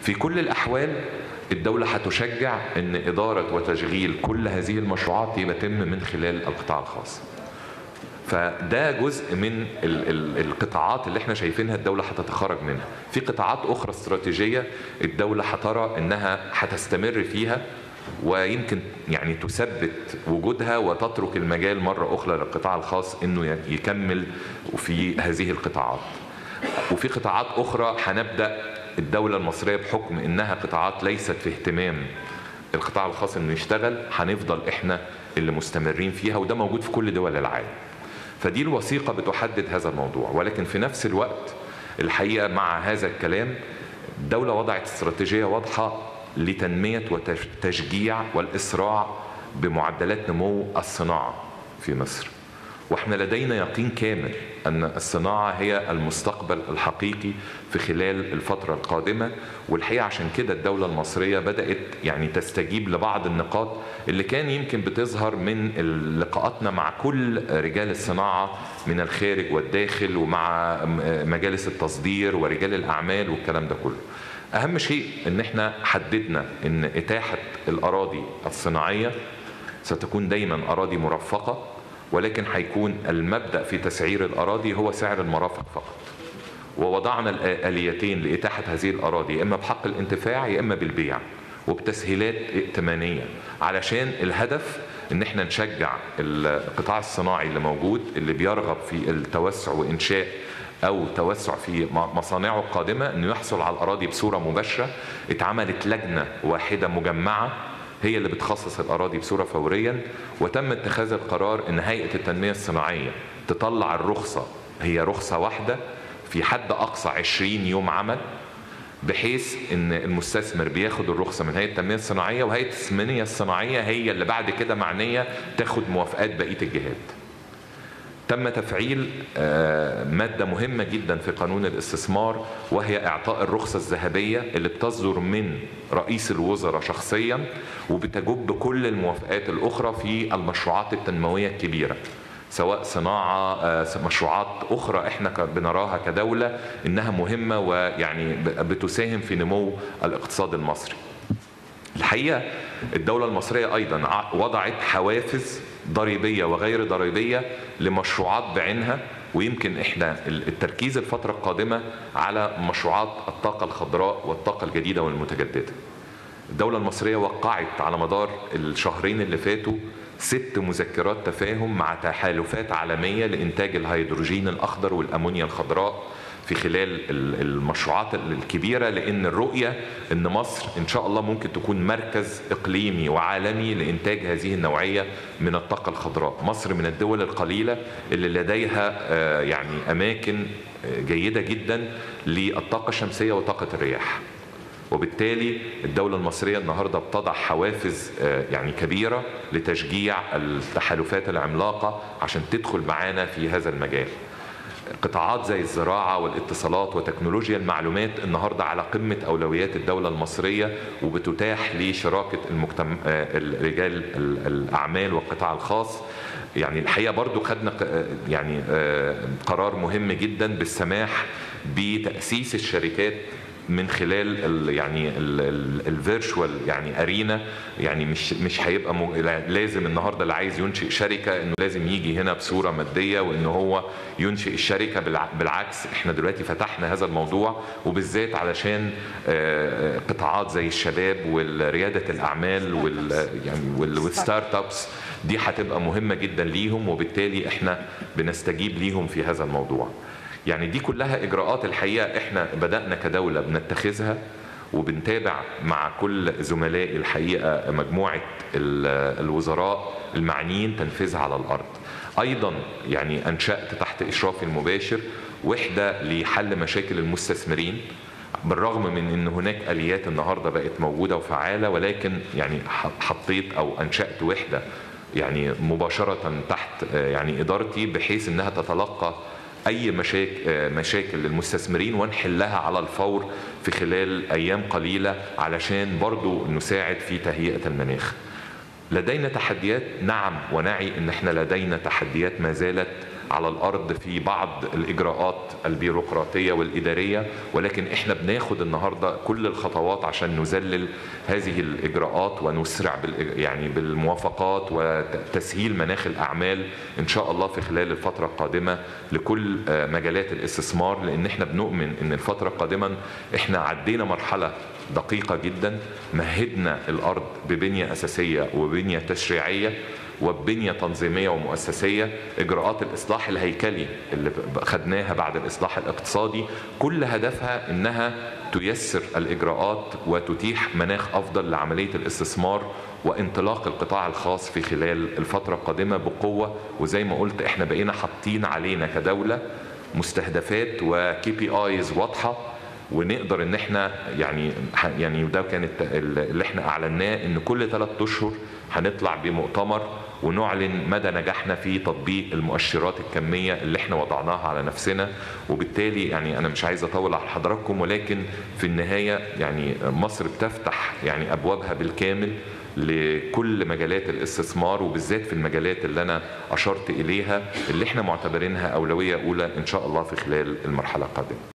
في كل الأحوال الدولة هتشجع أن إدارة وتشغيل كل هذه المشروعات يتم من خلال القطاع الخاص فده جزء من ال- ال- القطاعات اللي احنا شايفينها الدولة هتتخرج منها في قطاعات أخرى استراتيجية الدولة هترى أنها هتستمر فيها ويمكن يعني تثبت وجودها وتترك المجال مرة أخرى للقطاع الخاص أنه ي- يكمل في هذه القطاعات وفي قطاعات أخرى هنبدأ الدولة المصرية بحكم أنها قطاعات ليست في اهتمام القطاع الخاص انه يشتغل هنفضل احنا اللي مستمرين فيها وده موجود في كل دول العالم فدي الوثيقة بتحدد هذا الموضوع ولكن في نفس الوقت الحقيقة مع هذا الكلام الدولة وضعت استراتيجية واضحة لتنمية وتشجيع والإسراع بمعدلات نمو الصناعة في مصر واحنا لدينا يقين كامل ان الصناعه هي المستقبل الحقيقي في خلال الفتره القادمه والحقيقه عشان كده الدوله المصريه بدات يعني تستجيب لبعض النقاط اللي كان يمكن بتظهر من لقاءاتنا مع كل رجال الصناعه من الخارج والداخل ومع مجالس التصدير ورجال الاعمال والكلام ده كله. اهم شيء ان احنا حددنا ان اتاحه الاراضي الصناعيه ستكون دايما اراضي مرفقه ولكن هيكون المبدا في تسعير الاراضي هو سعر المرافق فقط ووضعنا الاليتين لاتاحه هذه الاراضي يا اما بحق الانتفاع يا اما بالبيع وبتسهيلات ائتمانيه علشان الهدف ان احنا نشجع القطاع الصناعي اللي موجود اللي بيرغب في التوسع وانشاء او توسع في مصانعه القادمه انه يحصل على الاراضي بصوره مباشره اتعملت لجنه واحده مجمعه هي اللي بتخصص الاراضي بصوره فوريا وتم اتخاذ القرار ان هيئه التنميه الصناعيه تطلع الرخصه هي رخصه واحده في حد اقصى 20 يوم عمل بحيث ان المستثمر بياخد الرخصه من هيئه التنميه الصناعيه وهيئه التنميه الصناعيه هي اللي بعد كده معنيه تاخد موافقات بقيه الجهات. تم تفعيل مادة مهمة جدا في قانون الاستثمار وهي إعطاء الرخصة الذهبية اللي بتصدر من رئيس الوزراء شخصيا وبتجب كل الموافقات الأخرى في المشروعات التنموية الكبيرة سواء صناعة مشروعات أخرى إحنا بنراها كدولة إنها مهمة ويعني بتساهم في نمو الاقتصاد المصري الحقيقة الدولة المصرية أيضا وضعت حوافز ضريبية وغير ضريبية لمشروعات بعينها ويمكن احنا التركيز الفترة القادمة على مشروعات الطاقة الخضراء والطاقة الجديدة والمتجددة. الدولة المصرية وقعت على مدار الشهرين اللي فاتوا ست مذكرات تفاهم مع تحالفات عالمية لإنتاج الهيدروجين الأخضر والأمونيا الخضراء في خلال المشروعات الكبيرة لأن الرؤية أن مصر إن شاء الله ممكن تكون مركز إقليمي وعالمي لإنتاج هذه النوعية من الطاقة الخضراء مصر من الدول القليلة اللي لديها يعني أماكن جيدة جدا للطاقة الشمسية وطاقة الرياح وبالتالي الدولة المصرية النهاردة بتضع حوافز يعني كبيرة لتشجيع التحالفات العملاقة عشان تدخل معانا في هذا المجال قطاعات زي الزراعة والاتصالات وتكنولوجيا المعلومات النهاردة على قمة أولويات الدولة المصرية وبتتاح لشراكة المجتمع رجال الأعمال والقطاع الخاص يعني الحقيقة برضو خدنا يعني قرار مهم جدا بالسماح بتأسيس الشركات من خلال ال يعني الفيرشوال يعني ارينا يعني مش مش هيبقى لازم النهارده اللي عايز ينشئ شركه انه لازم يجي هنا بصوره ماديه وان هو ينشئ الشركه بالعكس احنا دلوقتي فتحنا هذا الموضوع وبالذات علشان قطاعات زي الشباب ورياده الاعمال وال يعني والستارت ابس دي هتبقى مهمه جدا ليهم وبالتالي احنا بنستجيب ليهم في هذا الموضوع. يعني دي كلها اجراءات الحقيقه احنا بدانا كدوله بنتخذها وبنتابع مع كل زملائي الحقيقه مجموعه الوزراء المعنيين تنفيذها على الارض. ايضا يعني انشات تحت اشرافي المباشر وحده لحل مشاكل المستثمرين بالرغم من ان هناك اليات النهارده بقت موجوده وفعاله ولكن يعني حطيت او انشات وحده يعني مباشره تحت يعني ادارتي بحيث انها تتلقى اي مشاكل مشاكل للمستثمرين ونحلها على الفور في خلال ايام قليله علشان برضو نساعد في تهيئه المناخ. لدينا تحديات نعم ونعي ان احنا لدينا تحديات ما زالت على الارض في بعض الاجراءات البيروقراطيه والاداريه ولكن احنا بناخد النهارده كل الخطوات عشان نذلل هذه الاجراءات ونسرع بال يعني بالموافقات وتسهيل مناخ الاعمال ان شاء الله في خلال الفتره القادمه لكل مجالات الاستثمار لان احنا بنؤمن ان الفتره القادمه احنا عدينا مرحله دقيقه جدا مهدنا الارض ببنيه اساسيه وبنيه تشريعيه وبنيه تنظيميه ومؤسسيه اجراءات الاصلاح الهيكلي اللي خدناها بعد الاصلاح الاقتصادي كل هدفها انها تيسر الاجراءات وتتيح مناخ افضل لعمليه الاستثمار وانطلاق القطاع الخاص في خلال الفتره القادمه بقوه وزي ما قلت احنا بقينا حاطين علينا كدوله مستهدفات وكي بي ايز واضحه ونقدر ان احنا يعني يعني ده كانت اللي احنا اعلناه ان كل ثلاث اشهر هنطلع بمؤتمر ونعلن مدى نجاحنا في تطبيق المؤشرات الكميه اللي احنا وضعناها على نفسنا وبالتالي يعني انا مش عايز اطول على حضراتكم ولكن في النهايه يعني مصر بتفتح يعني ابوابها بالكامل لكل مجالات الاستثمار وبالذات في المجالات اللي انا اشرت اليها اللي احنا معتبرينها اولويه اولى ان شاء الله في خلال المرحله القادمه